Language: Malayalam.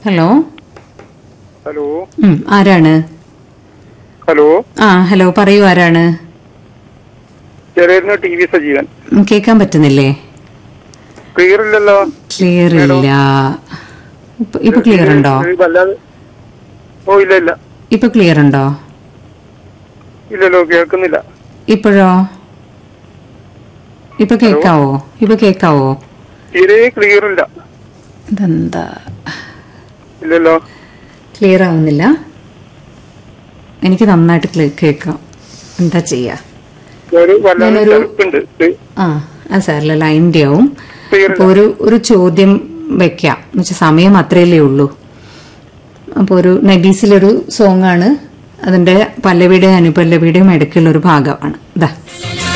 ഹലോ ഹലോ ഉം, ആരാണ് ഹലോ ആ ഹലോ പറയൂ ആരാണ് ചെറിയ ടി വി സജീവൻ ഉം, കേൾക്കാൻ പറ്റുന്നില്ലേ ക്ലിയർ ഇല്ലല്ലോ ക്ലിയർ ഇല്ല ഇപ്പൊ ഇപ്പൊ ക്ലിയർ ഉണ്ടോ ഇത് വല്ലാതെ ഓ ഇല്ല ഇല്ല ഇപ്പൊ ക്ലിയർ ഉണ്ടോ ഇല്ലല്ലോ കേൾക്കുന്നില്ല ഇപ്പോഴോ ഇപ്പൊ കേക്കാവോ ഇപ്പൊ കേക്കാവോ തീരെ ക്ലിയർ ഇല്ല ഇതെന്താ ഇല്ലല്ലോ ക്ലിയർ ആവുന്നില്ല എനിക്ക് നന്നായിട്ട് ക്ലി- കേൾക്കാം എന്താ ചെയ്യാ ഒരു വല്ലാതെ ഞാനൊരു- ചെറുപ്പുണ്ട് ആ ആ സാറില്ല ലൈൻ്റെ ആവും ക്ലിയർ അപ്പോൾ ഒരു ഒരു ചോദ്യം വെക്കാം എന്ന് വെച്ചാൽ സമയം അത്രയല്ലേ ഉള്ളൂ അപ്പോൾ ഒരു നബീസിലൊരു സോങ് ആണ് അതിന്റെ പല്ലവിയുടെയും അനുപല്ലവിയുടെയും ഇടയ്ക്കുള്ള ഒരു ഭാഗമാണ് ഇതാ